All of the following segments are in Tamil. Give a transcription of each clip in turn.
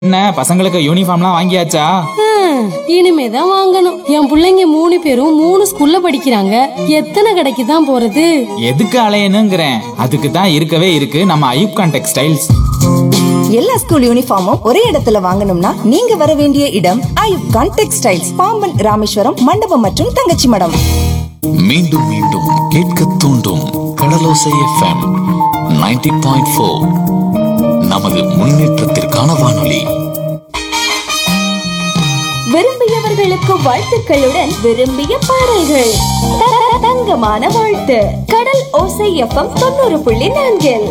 என்ன பசங்களுக்கு யூனிஃபார்ம்லாம் வாங்கியாச்சா ஹம், இனிமேதான் வாங்கணும் என் புள்ளைங்க மூணு பேரும் மூணு ஸ்கூல்ல படிக்கிறாங்க எத்தனை கடைக்கு தான் போறது எதுக்கு அலையணுங்கிறேன் அதுக்கு தான் இருக்கவே இருக்கு நம்ம ஐயூப்கான் டெக்ஸ்டைல்ஸ் எல்லா ஸ்கூல் யூனிஃபார்மும் ஒரே இடத்துல வாங்கணும்னா நீங்க வர வேண்டிய இடம் ஐயூப் கான் டெக்ஸ்டைல்ஸ் பாம்பன் ராமேஸ்வரம் மண்டபம் மற்றும் தங்கச்சி மடம் மீண்டும் மீண்டும் கேட்க தூண்டும் கடலோசை எஃப்எம் 90.4 பாயிண்ட் ஃபோர் நமது முன்னேற்றத்திற்கான வானொலி விரும்பியவர்களுக்கு வாழ்த்துக்களுடன் விரும்பிய பாடல்கள் த- த- தங்கமான வாழ்த்து கடல் ஓசை எஃப்எம் தொண்ணூறு புள்ளி நான்கில்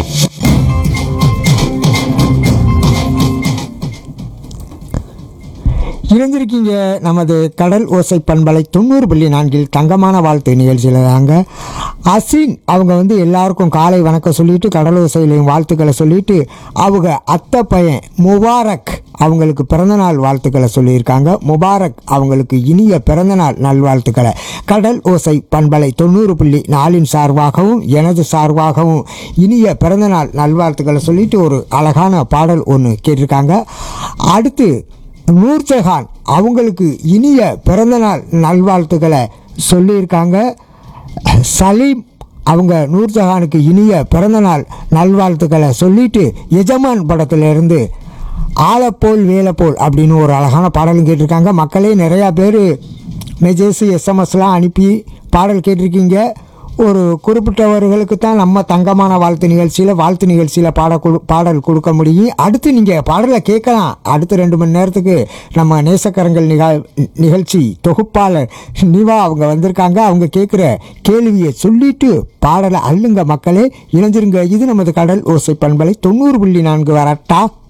இணைந்திருக்கீங்க நமது கடல் ஓசை பண்பலை தொண்ணூறு புள்ளி நான்கில் தங்கமான வாழ்த்து நிகழ்ச்சியில் தாங்க அசின் அவங்க வந்து எல்லாருக்கும் காலை வணக்கம் சொல்லிட்டு கடல் ஓசையிலையும் வாழ்த்துக்களை சொல்லிட்டு அவங்க அத்தை பையன் முபாரக் அவங்களுக்கு பிறந்தநாள் வாழ்த்துக்களை சொல்லியிருக்காங்க முபாரக் அவங்களுக்கு இனிய பிறந்தநாள் நல்வாழ்த்துக்களை கடல் ஓசை பண்பலை தொண்ணூறு புள்ளி நாலின் சார்பாகவும் எனது சார்பாகவும் இனிய பிறந்தநாள் நல்வாழ்த்துக்களை சொல்லிட்டு ஒரு அழகான பாடல் ஒன்று கேட்டிருக்காங்க அடுத்து நூர்ஜஹான் அவங்களுக்கு இனிய பிறந்தநாள் நல்வாழ்த்துக்களை சொல்லியிருக்காங்க சலீம் அவங்க நூர்ஜஹானுக்கு இனிய பிறந்தநாள் நல்வாழ்த்துக்களை சொல்லிட்டு எஜமான் படத்திலிருந்து ஆலப்போல் வேலைப்போல் அப்படின்னு ஒரு அழகான பாடலும் கேட்டிருக்காங்க மக்களே நிறையா பேர் மெசேஜ் எஸ்எம்எஸ்லாம் அனுப்பி பாடல் கேட்டிருக்கீங்க ஒரு குறிப்பிட்டவர்களுக்கு தான் நம்ம தங்கமான வாழ்த்து நிகழ்ச்சியில் வாழ்த்து நிகழ்ச்சியில் பாட கொடு பாடல் கொடுக்க முடியும் அடுத்து நீங்கள் பாடலை கேட்கலாம் அடுத்த ரெண்டு மணி நேரத்துக்கு நம்ம நேசக்கரங்கள் நிகழ் நிகழ்ச்சி தொகுப்பாளர் நிவா அவங்க வந்திருக்காங்க அவங்க கேட்குற கேள்வியை சொல்லிட்டு பாடலை அள்ளுங்க மக்களே இணைஞ்சிருங்க இது நமது கடல் ஓசை பண்பலை தொண்ணூறு புள்ளி நான்கு வரட்டா